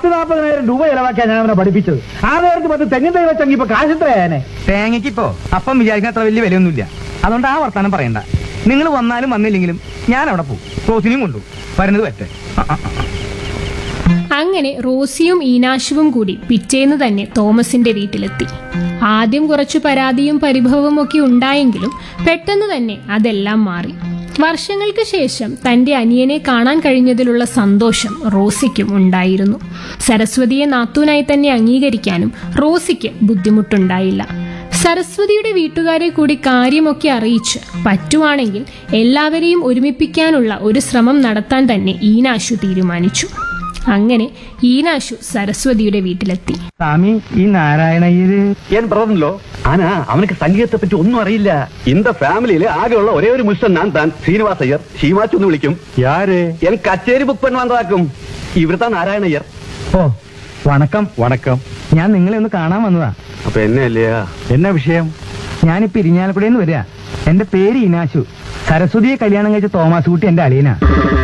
പത്ത് നാൽപ്പതിനായിരം രൂപ ചെലവാക്കിയാണ് ഞാൻ അവനെ പഠിപ്പിച്ചത് ആ നേരത്ത് പത്ത് തെങ്ങിൻ തൈ വെച്ചെങ്കിൽ ഇപ്പൊ കാശ് എത്രയാനെ തേങ്ങയ്ക്ക് ഇപ്പോ അപ്പം വിചാരിക്കുന്ന അത്ര വലിയ വിലയൊന്നുമില്ല അതുകൊണ്ട് ആ വർത്താനം പറയണ്ട നിങ്ങൾ വന്നാലും വന്നില്ലെങ്കിലും ഞാൻ അവിടെ പോകും റോസിനെയും കൊണ്ടു വരുന്നത് പറ്റേ അങ്ങനെ റോസിയും ഈനാശുവും കൂടി പിറ്റേന്ന് തന്നെ തോമസിന്റെ വീട്ടിലെത്തി ആദ്യം കുറച്ചു പരാതിയും പരിഭവവും ഒക്കെ ഉണ്ടായെങ്കിലും പെട്ടെന്ന് തന്നെ അതെല്ലാം മാറി വർഷങ്ങൾക്ക് ശേഷം തന്റെ അനിയനെ കാണാൻ കഴിഞ്ഞതിലുള്ള സന്തോഷം റോസിക്കും ഉണ്ടായിരുന്നു സരസ്വതിയെ നാത്തൂനായി തന്നെ അംഗീകരിക്കാനും റോസിക്ക് ബുദ്ധിമുട്ടുണ്ടായില്ല സരസ്വതിയുടെ വീട്ടുകാരെ കൂടി കാര്യമൊക്കെ അറിയിച്ച് പറ്റുവാണെങ്കിൽ എല്ലാവരെയും ഒരുമിപ്പിക്കാനുള്ള ഒരു ശ്രമം നടത്താൻ തന്നെ ഈനാശു തീരുമാനിച്ചു അങ്ങനെ ഈനാശു സരസ്വതിയുടെ വീട്ടിലെത്തി സ്വാമി ഈ നാരായണയ്യര് என் பிரதன்லோ ஆனா அவனுக்கு சங்கீதத்தை பற்றி ஒன்னும் அறியிല്ല இந்த ஃபேமிலியில ஆகെയുള്ള ഒരേ ഒരു മുഷ്ടൻ ഞാൻ താൻ ശ്രീനിവാസ് അയ്യർ ഷീമാച്ചു എന്ന് വിളിക്കും യാര് എൻ കച്ചേരി ബുക്ക് പണി വന്നതാക്കും ഇവിടുത്തെ നാരായണ അയ്യർ ഓ വണക്കം വണക്കം ഞാൻ നിങ്ങളെ ഒന്ന് കാണാൻ വന്നതാ അപ്പൊ എന്നെ അല്ലയാ എന്നാ വിഷയം ഞാനിപ്പോ ഇരിഞ്ഞാലക്കുടയിൽ നിന്ന് വരിക എന്റെ പേര് ഇനാശു സരസ്വതിയെ കല്യാണം കഴിച്ച തോമാസ് കുട്ടി എന്റെ അളിയനാ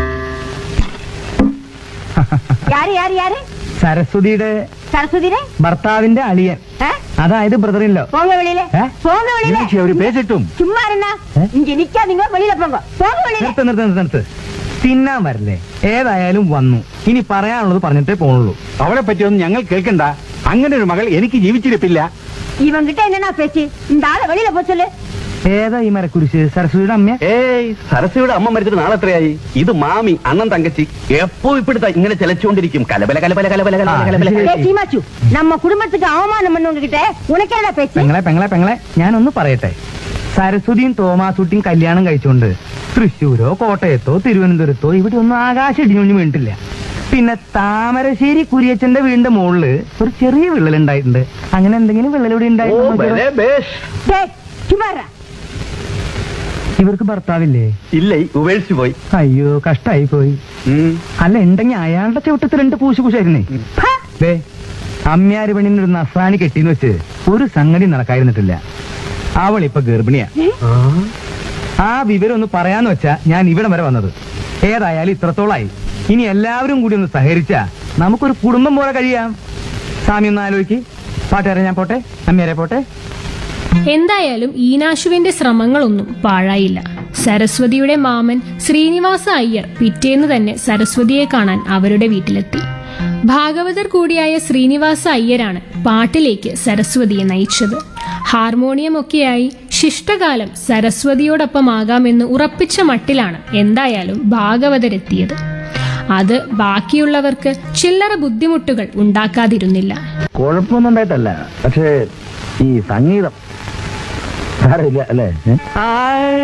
யாரு யாரு யாரு സരസ്വതിയുടെ சரஸ்வதிரே ഭർത്താവിന്റെ അളിയൻ അതായത് ബ്രദർ ഇല്ലോ போங்க வெளியில ഏ? போங்க வெளியில ഇംഗ്ലീഷ് അവര് പേച്ചിട്ടും சும்மா இருந்தா ഏ? இங்க நிக்காதீங்க வெளியில போங்க போங்க வெளியில നിർത്ത് നിർത്ത് നിർത്ത് നിർത്ത് തിന്നാൻ വരല്ലേ ഏതായാലും വന്നു ഇനി പറയാനുള്ളത് പറഞ്ഞിട്ടേ പോണുള്ളൂ അവളെ പറ്റിയൊന്നും ഞങ്ങൾ കേൾക്കണ്ട അങ്ങനെ ഒരു മകൾ എനിക്ക് ജീവിച്ചിരിപ്പില്ല இவங்கிட்ட என்னன்னா பேச்சு இந்த ஆளை வெளியில போ சொல்லு ഏതാ ഈ മരക്കുരിശ് സരസ്വതിയുടെ അമ്മ ഏയ് സരസ്വയുടെ അമ്മ മരിച്ചിട്ട് നാളെ എത്രയായി ഇത് മാമി അണ്ണൻ തങ്കച്ചി എപ്പോ ഇപ്പിടുത്ത ഇങ്ങനെ ചെലച്ചുകൊണ്ടിരിക്കും കലബല കലബല കലബല കലബല ആ, കലബല ശരി. ஏய், சீமாச்சு நம்ம குடும்பத்துக்கு அவமானம் பண்ணவங்க கிட்ட உனக்கு என்னடா பேச்சு പെങ്ങളെ പെങ്ങളെ പെങ്ങളെ ഞാനൊന്ന് പറയട്ടെ സരസ്വതിയും തോമാസുട്ടിയും കല്യാണം കഴിച്ചുകൊണ്ട് തൃശ്ശൂരോ കോട്ടയത്തോ തിരുവനന്തപുരത്തോ ഇവിടെ ഒന്നും ആകാശം ഇടിഞ്ഞൊന്നും വീണിട്ടില്ല പിന്നെ താമരശ്ശേരി കുരിയച്ചന്റെ വീടിന്റെ മുകളില് ഒരു ചെറിയ വിള്ളലുണ്ടായിട്ടുണ്ട് അങ്ങനെ എന്തെങ്കിലും വിള്ളൽ ഇവിടെ ഓ ഉണ്ടായിട്ടുണ്ടോ ബലേ ബേഷ് டேய், சும்மா இருடா. ഇവർക്ക് ഭർത്താവില്ലേ ഇല്ല ഉപേക്ഷിച്ചു പോയി അയ്യോ കഷ്ടായി പോയി ഉം. അല്ല ഉണ്ടെങ്കിൽ അയാളുടെ ചവിട്ടത്തിൽ രണ്ട് പൂശു പൂശായിരുന്നേ பா. ദേ അമ്മ്യാര് പെണ്ണിന് ഒരു നസാനി കെട്ടിന്ന് വെച്ച് ഒരു സംഗതി നടക്കായിരുന്നിട്ടില്ല അവൾ ഇപ്പൊ ഗർഭിണിയാ ആ വിവരം ഒന്ന് പറയാന്ന് വെച്ചാ ഞാൻ ഇവിടെ വരെ വന്നത് ഏതായാലും ഇത്രത്തോളായി ഇനി എല്ലാവരും കൂടി ഒന്ന് സഹകരിച്ചാ നമുക്കൊരു കുടുംബം പോലെ കഴിയാം സ്വാമി ഒന്ന് ആലോചിക്ക് പാട്ടുകാരെ ഞാൻ പോട്ടെ അമ്മയാരെ പോട്ടെ എന്തായാലും ഈനാശുവിന്റെ ശ്രമങ്ങളൊന്നും പാഴായില്ല സരസ്വതിയുടെ മാമൻ ശ്രീനിവാസ അയ്യർ പിറ്റേന്ന് തന്നെ സരസ്വതിയെ കാണാൻ അവരുടെ വീട്ടിലെത്തി ഭാഗവതർ കൂടിയായ ശ്രീനിവാസ അയ്യരാണ് പാട്ടിലേക്ക് സരസ്വതിയെ നയിച്ചത് ഹാർമോണിയമൊക്കെയായി ശിഷ്ടകാലം സരസ്വതിയോടൊപ്പമാകാമെന്ന് ഉറപ്പിച്ച മട്ടിലാണ് എന്തായാലും ഭാഗവതരെത്തിയത് അത് ബാക്കിയുള്ളവർക്ക് ചില്ലറ ബുദ്ധിമുട്ടുകൾ ഉണ്ടാക്കാതിരുന്നില്ല കുഴപ്പമൊന്നും ഉണ്ടായിട്ടല്ല പക്ഷേ ഈ സംഗീതം സാരമില്ല അല്ലേ ഏ? ആ